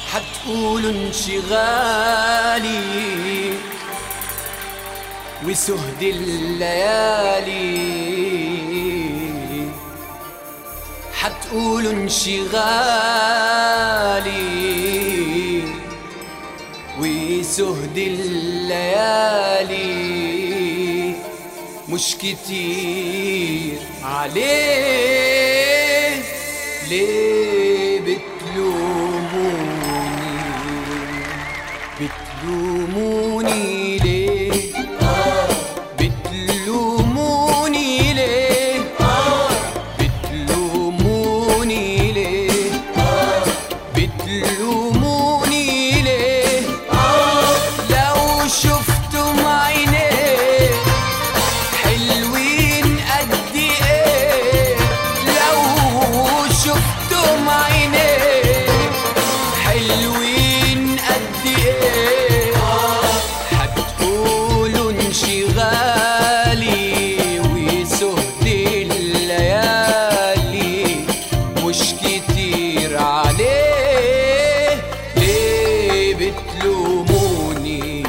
حتقول انشغالي وسهد الليالي حتقول انشغالي وسهد الليالي مش كتير عليه ليه بتلوموني بتلوموني ليه بتلوموني ليه بتلوموني ليه بتلوموني ليه لو شفتم عينيه حلوين قد ايه لو شفتم عينيه حلوين قد ايه هتقولوا انشغالي وسهد الليالي مش كتير عليه ليه بتلوموني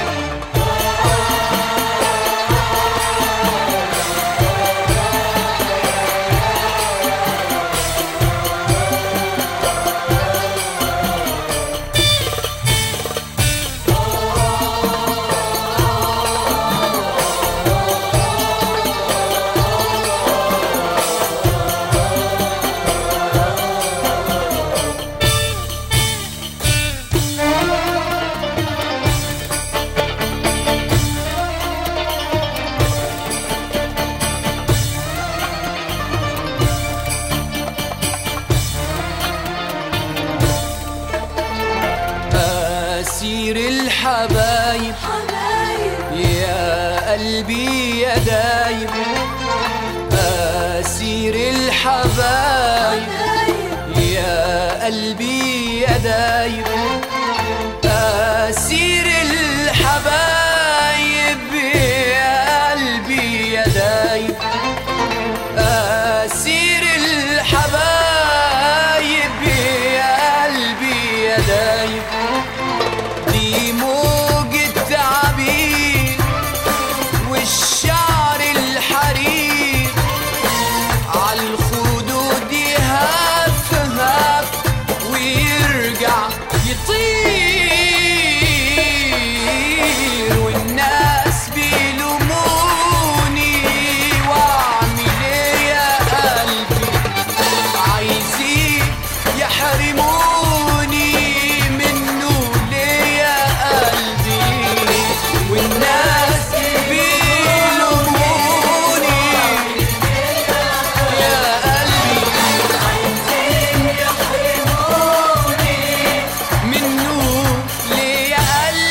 أسير الحبايب حبايب يا قلبي يا دايب أسير الحبايب حبايب يا قلبي يا دايب أسير الحبايب يا قلبي يا دايب أسير الحبايب يا قلبي يا دايب دي موجة عبيد والشعر الحرير عالخدود يهف هف ويرجع يطير والناس بيلوموني واعمل ايه يا قلبي عايزين يحرموني منه ليه يا قلبي والناس بيلوموني يا قلبي منه ليه يا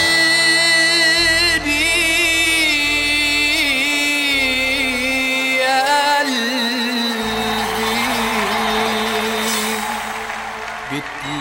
قلبي يا قلبي